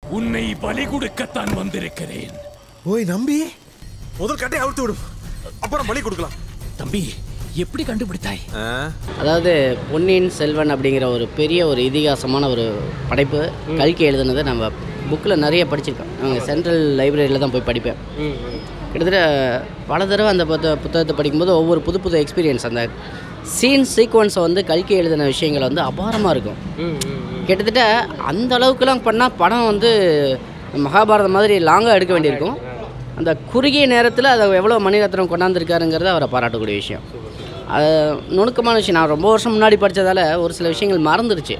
உன்னை பலி கொடுக்கத்தான் வந்திருக்கிறேன் ஓய் நம்பி முதல் கட்டை அவுத்து விடும் அப்புறம் பலி கொடுக்கலாம் தம்பி எப்படி கண்டுபிடித்தாய் அதாவது பொன்னியின் செல்வன் அப்படிங்கிற ஒரு பெரிய ஒரு இதிகாசமான ஒரு படைப்பு கல்கி எழுதுனதை நம்ம புக்கில் நிறைய படிச்சிருக்கோம் நாங்கள் சென்ட்ரல் லைப்ரரியில் தான் போய் படிப்பேன் கிட்டத்தட்ட பல தடவை அந்த புத்த புத்தகத்தை படிக்கும்போது ஒவ்வொரு புது புது எக்ஸ்பீரியன்ஸ் அந்த சீன் சீக்வன்ஸை வந்து கல்கி எழுதின விஷயங்கள் வந்து அபாரமாக இருக்கும் கிட்டத்தட்ட அந்த அளவுக்குலாம் பண்ணால் படம் வந்து மகாபாரதம் மாதிரி லாங்காக எடுக்க வேண்டியிருக்கும் அந்த குறுகிய நேரத்தில் அதை எவ்வளோ மணிரத்னம் கொண்டாந்துருக்காருங்கிறது அவரை பாராட்டக்கூடிய விஷயம் அது நுணுக்கமான விஷயம் நான் ரொம்ப வருஷம் முன்னாடி படித்ததால் ஒரு சில விஷயங்கள் மறந்துருச்சு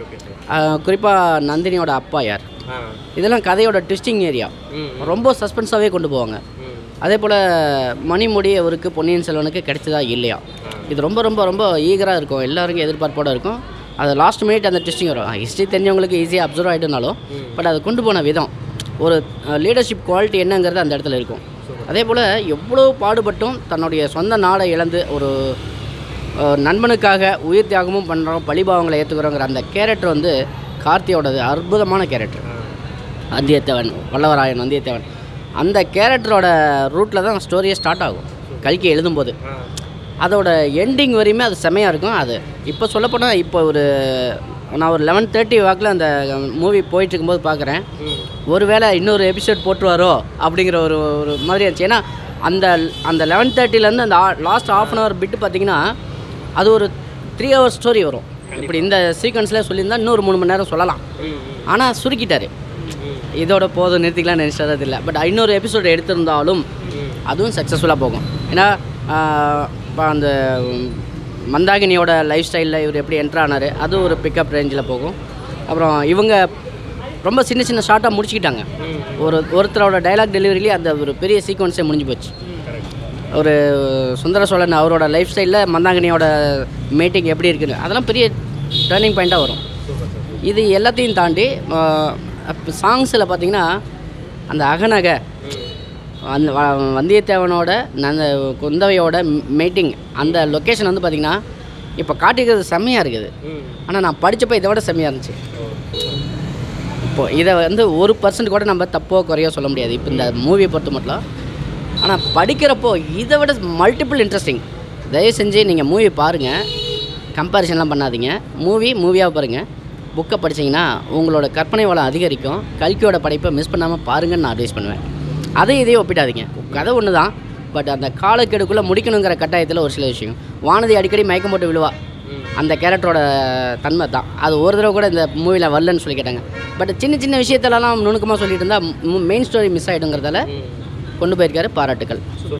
குறிப்பாக நந்தினியோட அப்பா யார் இதெல்லாம் கதையோட ட்விஸ்டிங் ஏரியா ரொம்ப சஸ்பென்ஸாகவே கொண்டு போவாங்க அதே போல் மணிமுடி அவருக்கு பொன்னியின் செல்வனுக்கு கிடைச்சதா இல்லையா இது ரொம்ப ரொம்ப ரொம்ப ஈகராக இருக்கும் எல்லாருக்கும் எதிர்பார்ப்போட இருக்கும் அது லாஸ்ட் மினிட் அந்த ட்விஸ்டிங் வரும் ஹிஸ்ட்ரி தெரிஞ்சவங்களுக்கு ஈஸியாக அப்சர்வ் ஆகிட்டுனாலும் பட் அதை கொண்டு போன விதம் ஒரு லீடர்ஷிப் குவாலிட்டி என்னங்கிறது அந்த இடத்துல இருக்கும் அதே போல் எவ்வளோ பாடுபட்டும் தன்னுடைய சொந்த நாடை இழந்து ஒரு அஹ், நண்பனுக்காக உயிர் தியாகமும் பண்ணுறோம் பழிபாவங்களை ஏற்றுக்கிறோங்கிற அந்த கேரக்டர் வந்து கார்த்தியோடது அற்புதமான கேரக்டர் வந்தியத்தேவன் வல்லவராயன் வந்தியத்தேவன் அந்த கேரக்டரோட ரூட்டில் தான் ஸ்டோரியே ஸ்டார்ட் ஆகும் கல்கி எழுதும்போது அதோட எண்டிங் வரையுமே அது செமையாக இருக்கும் அது இப்போ சொல்லப்போனால் இப்போ ஒரு நான் ஒரு லெவன் தேர்ட்டி வாக்கில் அந்த மூவி போயிட்டு இருக்கும்போது பார்க்குறேன் ஒருவேளை இன்னொரு எபிசோட் போட்டுருவாரோ அப்படிங்கிற ஒரு ஒரு மாதிரி இருந்துச்சு ஏன்னா அந்த அந்த லெவன் தேர்ட்டிலேருந்து அந்த last half an hour bit பார்த்தீங்கன்னா அது ஒரு த்ரீ ஹவர்ஸ் ஸ்டோரி வரும் இப்படி இந்த சீக்வன்ஸில் சொல்லியிருந்தா இன்னொரு மூணு மணி நேரம் சொல்லலாம் ஆனால் சுருக்கிட்டாரு இதோட போதும் நிறுத்திக்கலாம் நினச்சது இல்லை பட் இன்னொரு எபிசோட் எடுத்திருந்தாலும் அதுவும் சக்ஸஸ்ஃபுல்லாக போகும் ஏன்னா இப்போ அந்த உம், மந்தாகினியோட லைஃப் ஸ்டைலில் இவர் எப்படி என்ட்ரு ஆனார் அது ஒரு பிக்கப் ரேஞ்சில் போகும் அப்புறம் இவங்க ரொம்ப சின்ன சின்ன ஷார்ட்டாக முடிச்சுக்கிட்டாங்க ஒரு ஒருத்தரோட டைலாக் டெலிவரிலேயே அந்த ஒரு பெரிய சீக்வன்ஸே முடிஞ்சு போச்சு ஒரு சுந்தர சோழன் அவரோட லைஃப் ஸ்டைலில் மந்தாங்கினியோட மீட்டிங் எப்படி இருக்குன்னு அதெல்லாம் பெரிய டேர்னிங் பாயிண்ட்டாக வரும் இது எல்லாத்தையும் தாண்டி சாங்ஸில் பார்த்தீங்கன்னா அந்த அகநகை அந்த வ- வந்தியத்தேவனோட அந்த குந்தவையோட மீட்டிங் அந்த லொக்கேஷன் வந்து பார்த்திங்கன்னா இப்போ காட்டிக்கிறது செம்மையாக இருக்குது ஆனால் நான் படித்தப்போ இதை விட செம்மையாக இருந்துச்சு இப்போ இதை வந்து ஒரு பர்சன்ட் கூட நம்ம தப்போ குறையோ சொல்ல முடியாது இப்போ இந்த மூவியை பொறுத்த மட்டும் ஆனால் படிக்கிறப்போ இதை விட மல்டிபிள் இன்ட்ரெஸ்டிங் தயவு செஞ்சு நீங்கள் மூவி பாருங்கள் கம்பேரிஷன்லாம் பண்ணாதீங்க மூவி மூவியாக பாருங்கள் புக்கை படிச்சீங்கன்னா உங்களோட கற்பனை வளம் அதிகரிக்கும் கல்கியோட படைப்பை மிஸ் பண்ணாமல் பாருங்கன்னு நான் அட்வைஸ் பண்ணுவேன் அதையும் இதையும் ஒப்பிடாதீங்க கதை ஒன்று தான் பட் அந்த காலக்கெடுக்குள்ளே முடிக்கணுங்கிற கட்டாயத்தில் ஒரு சில விஷயம் வானதி அடிக்கடி மயக்கம் போட்டு விழுவா அந்த கேரக்டரோட தன்மை தான் அது ஒரு தடவை கூட இந்த மூவியில் வரலன்னு சொல்லி கேட்டாங்க பட் சின்ன சின்ன விஷயத்தெல்லாம் நுணுக்கமாக சொல்லிட்டு இருந்தால் மெயின் ஸ்டோரி மிஸ் ஆகிடுங்கிறதால கொண்டு போயிருக்காரு பாராட்டுக்கள்